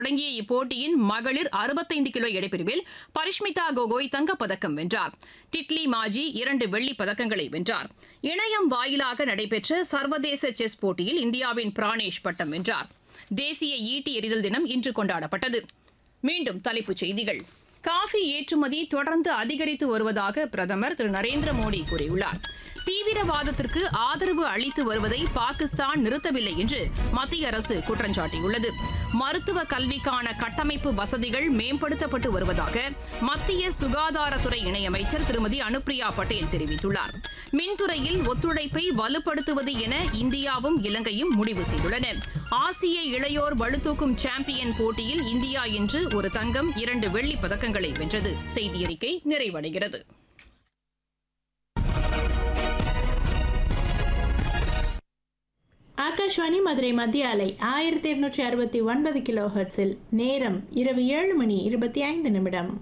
தொடங்கிய இப்போட்டியின் மகளிர் அறுபத்தைந்து கிலோ எடைப்பிரிவில் பரிஷ்மிதா கோகோய் தங்கப்பதக்கம் வென்றார் டிட்லி மாஜி இரண்டு வெள்ளிப் பதக்கங்களை வென்றார் இணையம் வாயிலாக நடைபெற்ற சர்வதேச செஸ் போட்டியில் இந்தியாவின் பிராணேஷ் பட்டம் வென்றார் தேசிய ஈட்டி எறிதல் தினம் இன்று கொண்டாடப்பட்டது மீண்டும் தலைப்புச் செய்திகள் காஃபி ஏற்றுமதி தொடர்ந்து அதிகரித்து வருவதாக பிரதமர் திரு நரேந்திர மோடி கூறியுள்ளார் தீவிரவாதத்திற்கு ஆதரவு அளித்து வருவதை பாகிஸ்தான் நிறுத்தவில்லை என்று மத்திய அரசு குற்றம் சாட்டியுள்ளது மருத்துவ கல்விக்கான கட்டமைப்பு வசதிகள் மேம்படுத்தப்பட்டு வருவதாக மத்திய சுகாதாரத்துறை இணையமைச்சர் திருமதி அனுப்பிரியா பட்டேல் தெரிவித்துள்ளார் மின்துறையில் ஒத்துழைப்பை வலுப்படுத்துவது என இந்தியாவும் இலங்கையும் முடிவு செய்துள்ளன ஆசிய இளையோர் பளுதூக்கும் சாம்பியன் போட்டியில் இந்தியா இன்று ஒரு தங்கம் இரண்டு வெள்ளிப் பதக்கங்களை வென்றது செய்தியறிக்கை நிறைவடைகிறது ஆகாஷ்வாணி மதுரை மத்திய அலை ஆயிரத்தி இருநூற்றி அறுபத்தி ஒன்பது கிலோ ஹெர்ட்ஸில் நேரம் இரவு ஏழு மணி இருபத்தி ஐந்து நிமிடம்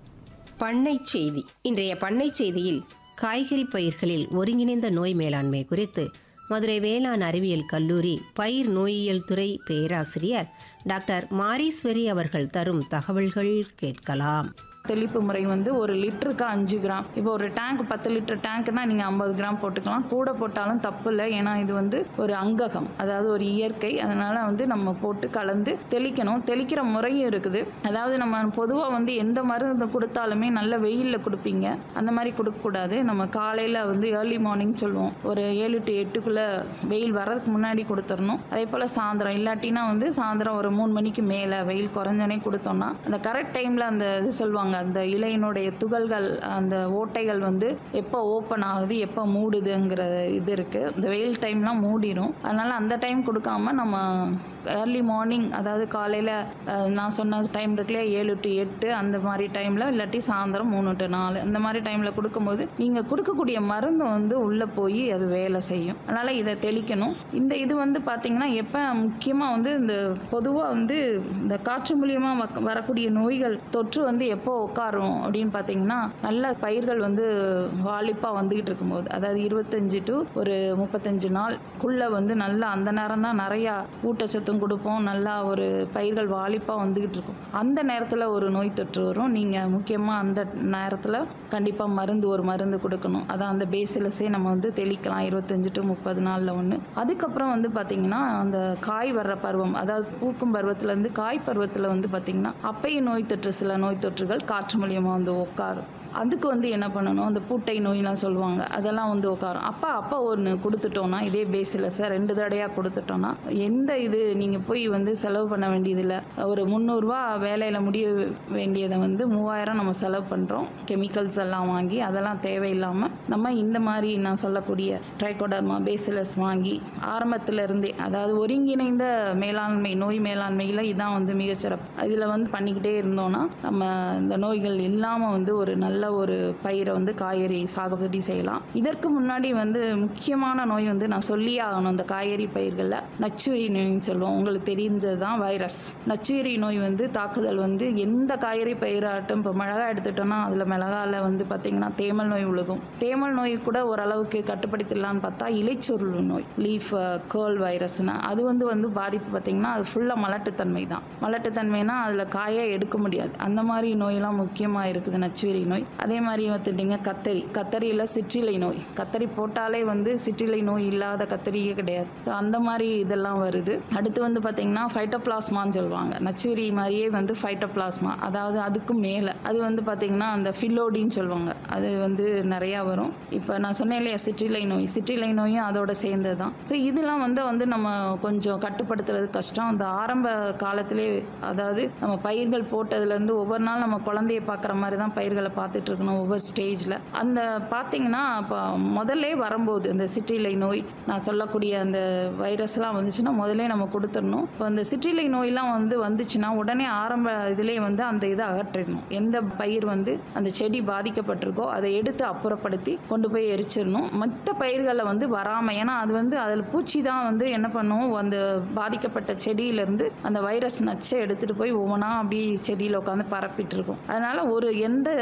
பண்ணை செய்தி இன்றைய பண்ணை செய்தியில் காய்கறி பயிர்களில் ஒருங்கிணைந்த நோய் மேலாண்மை குறித்து மதுரை வேளாண் அறிவியல் கல்லூரி பயிர் நோயியல் துறை பேராசிரியர் டாக்டர் மாரீஸ்வரி அவர்கள் தரும் தகவல்கள் கேட்கலாம் தெளிப்பு முறை வந்து ஒரு லிட்டருக்கு அஞ்சு கிராம் இப்போ ஒரு டேங்க் பத்து லிட்டர் டேங்க்னா நீங்கள் ஐம்பது கிராம் போட்டுக்கலாம் கூட போட்டாலும் தப்பு இல்லை ஏன்னா இது வந்து ஒரு அங்ககம் அதாவது ஒரு இயற்கை அதனால் வந்து நம்ம போட்டு கலந்து தெளிக்கணும் தெளிக்கிற முறையும் இருக்குது அதாவது நம்ம பொதுவாக வந்து எந்த மருந்து கொடுத்தாலுமே நல்ல வெயிலில் கொடுப்பீங்க அந்த மாதிரி கொடுக்கக்கூடாது நம்ம காலையில் வந்து ஏர்லி மார்னிங் சொல்லுவோம் ஒரு ஏழு டு எட்டுக்குள்ளே வெயில் வர்றதுக்கு முன்னாடி கொடுத்துடணும் அதே போல் சாயந்தரம் இல்லாட்டினா வந்து சாயந்தரம் ஒரு மூணு மணிக்கு மேலே வெயில் குறைஞ்சோனே கொடுத்தோம்னா அந்த கரெக்ட் டைமில் அந்த இது சொல்லுவாங்க அந்த இலையினுடைய துகள்கள் அந்த ஓட்டைகள் வந்து எப்போ ஓப்பன் ஆகுது எப்போ மூடுதுங்கிற இது இருக்குது இந்த வெயில் டைம்லாம் மூடிடும் அதனால் அந்த டைம் கொடுக்காம நம்ம ஏர்லி மார்னிங் அதாவது காலையில் நான் சொன்ன டைம் இருக்குல்லையா ஏழு டு எட்டு அந்த மாதிரி டைமில் இல்லாட்டி சாயந்தரம் மூணு டு நாலு அந்த மாதிரி டைமில் கொடுக்கும்போது நீங்கள் கொடுக்கக்கூடிய மருந்து வந்து உள்ளே போய் அது வேலை செய்யும் அதனால் இதை தெளிக்கணும் இந்த இது வந்து பார்த்திங்கன்னா எப்போ முக்கியமாக வந்து இந்த பொதுவாக வந்து இந்த காற்று மூலியமாக வரக்கூடிய நோய்கள் தொற்று வந்து எப்போ உட்காரும் அப்படின்னு பார்த்தீங்கன்னா நல்ல பயிர்கள் வந்து வாலிப்பாக வந்துக்கிட்டு இருக்கும்போது அதாவது இருபத்தஞ்சி டு ஒரு முப்பத்தஞ்சு நாள்குள்ளே வந்து நல்லா அந்த நேரம் தான் நிறையா ஊட்டச்சத்தும் கொடுப்போம் நல்லா ஒரு பயிர்கள் வாலிப்பாக வந்துக்கிட்டு இருக்கும் அந்த நேரத்தில் ஒரு நோய் தொற்று வரும் நீங்கள் முக்கியமாக அந்த நேரத்தில் கண்டிப்பாக மருந்து ஒரு மருந்து கொடுக்கணும் அதான் அந்த பேசிலஸே நம்ம வந்து தெளிக்கலாம் இருபத்தஞ்சு டு முப்பது நாளில் ஒன்று அதுக்கப்புறம் வந்து பார்த்திங்கன்னா அந்த காய் வர்ற பருவம் அதாவது பூக்கும் பருவத்துலேருந்து காய் பருவத்தில் வந்து பார்த்திங்கன்னா அப்பையும் நோய் தொற்று சில நோய் தொற்றுகள் காற்று மூலியமாக வந்து உட்காரும் அதுக்கு வந்து என்ன பண்ணணும் அந்த பூட்டை நோயெலாம் சொல்லுவாங்க அதெல்லாம் வந்து உட்காரும் அப்போ அப்போ ஒன்று கொடுத்துட்டோன்னா இதே பேசிலஸை ரெண்டு தடையாக கொடுத்துட்டோன்னா எந்த இது நீங்கள் போய் வந்து செலவு பண்ண வேண்டியதில்லை ஒரு முந்நூறுரூவா வேலையில் முடிய வேண்டியதை வந்து மூவாயிரம் நம்ம செலவு பண்ணுறோம் கெமிக்கல்ஸ் எல்லாம் வாங்கி அதெல்லாம் தேவையில்லாமல் நம்ம இந்த மாதிரி நான் சொல்லக்கூடிய ட்ரைகோடர்மா பேசிலஸ் வாங்கி ஆரம்பத்தில் இருந்தே அதாவது ஒருங்கிணைந்த மேலாண்மை நோய் மேலாண்மையில் இதான் வந்து மிகச்சிறப்பு இதில் வந்து பண்ணிக்கிட்டே இருந்தோன்னா நம்ம இந்த நோய்கள் இல்லாமல் வந்து ஒரு நல்ல ஒரு பயிரை வந்து காய்கறி சாகுபடி செய்யலாம் இதற்கு முன்னாடி வந்து முக்கியமான நோய் வந்து நான் சொல்லியே ஆகணும் இந்த காய்கறி பயிர்களில் நச்சுயிரி நோய்னு சொல்லுவோம் உங்களுக்கு தெரிஞ்சது தான் வைரஸ் நச்சுயிரி நோய் வந்து தாக்குதல் வந்து எந்த காய்கறி பயிராகட்டும் இப்போ மிளகா எடுத்துட்டோம்னா அதில் மிளகாவில் வந்து பார்த்திங்கன்னா தேமல் நோய் உழுகும் தேமல் நோய் கூட ஓரளவுக்கு கட்டுப்படுத்திடலான்னு பார்த்தா இலைச்சுருள் நோய் லீஃப் கேர்ள் வைரஸ்னா அது வந்து வந்து பாதிப்பு பார்த்திங்கன்னா அது ஃபுல்லாக மலட்டுத்தன்மை தான் மலட்டுத்தன்மைனா அதில் காயை எடுக்க முடியாது அந்த மாதிரி நோயெல்லாம் முக்கியமாக இருக்குது நச்சுயிரி நோய் அதே மாதிரி பார்த்துட்டிங்க கத்தரி கத்தரியில் சிற்றிலை நோய் கத்தரி போட்டாலே வந்து சிற்றிலை நோய் இல்லாத கத்தரியே கிடையாது ஸோ அந்த மாதிரி இதெல்லாம் வருது அடுத்து வந்து பார்த்திங்கன்னா ஃபைட்டோபிளாஸ்மான்னு சொல்லுவாங்க நச்சுயிரி மாதிரியே வந்து ஃபைட்டோபிளாஸ்மா அதாவது அதுக்கும் மேலே அது வந்து பார்த்திங்கன்னா அந்த ஃபில்லோடின்னு சொல்லுவாங்க அது வந்து நிறையா வரும் இப்போ நான் சொன்னேன் இல்லையா சிற்றிலை நோய் சிற்றிலை நோயும் அதோட சேர்ந்தது தான் ஸோ இதெல்லாம் வந்து வந்து நம்ம கொஞ்சம் கட்டுப்படுத்துறது கஷ்டம் அந்த ஆரம்ப காலத்திலே அதாவது நம்ம பயிர்கள் போட்டதுலேருந்து ஒவ்வொரு நாள் நம்ம குழந்தைய பார்க்குற மாதிரி தான் பயிர்களை பார்த்துட்டு இருக்கணும் ஒவ்வொரு ஸ்டேஜில் அந்த பார்த்தீங்கன்னா இப்போ முதல்ல வரும்போது இந்த சிற்றிலை நோய் நான் சொல்லக்கூடிய அந்த வைரஸ்லாம் வந்துச்சுன்னா முதல்ல நம்ம கொடுத்துடணும் இப்போ அந்த சிற்றிலை நோயெல்லாம் வந்து வந்துச்சுன்னா உடனே ஆரம்ப இதிலே வந்து அந்த இதை அகற்றிடணும் எந்த பயிர் வந்து அந்த செடி பாதிக்கப்பட்டிருக்கோ அதை எடுத்து அப்புறப்படுத்தி கொண்டு போய் எரிச்சிடணும் மற்ற பயிர்களை வந்து வராமல் ஏன்னா அது வந்து அதில் பூச்சி தான் வந்து என்ன பண்ணும் அந்த பாதிக்கப்பட்ட செடியிலேருந்து அந்த வைரஸ் நச்சை எடுத்துகிட்டு போய் ஒவ்வொன்றா அப்படியே செடியில் உட்காந்து பரப்பிட்டு இருக்கும் அதனால் ஒரு எந்த செடி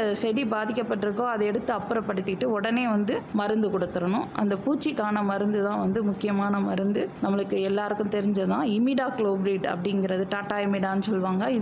செடி பாதிக்கப்பட்டிருக்கோ அதை எடுத்து அப்புறப்படுத்திட்டு உடனே வந்து மருந்து கொடுத்துடணும் அந்த பூச்சிக்கான மருந்து தான் வந்து முக்கியமான மருந்து நம்மளுக்கு எல்லாருக்கும் தெரிஞ்சதான் இமிடா குளோபிரிட் அப்படிங்கிறது டாடா இமிடான்னு சொல்லுவாங்க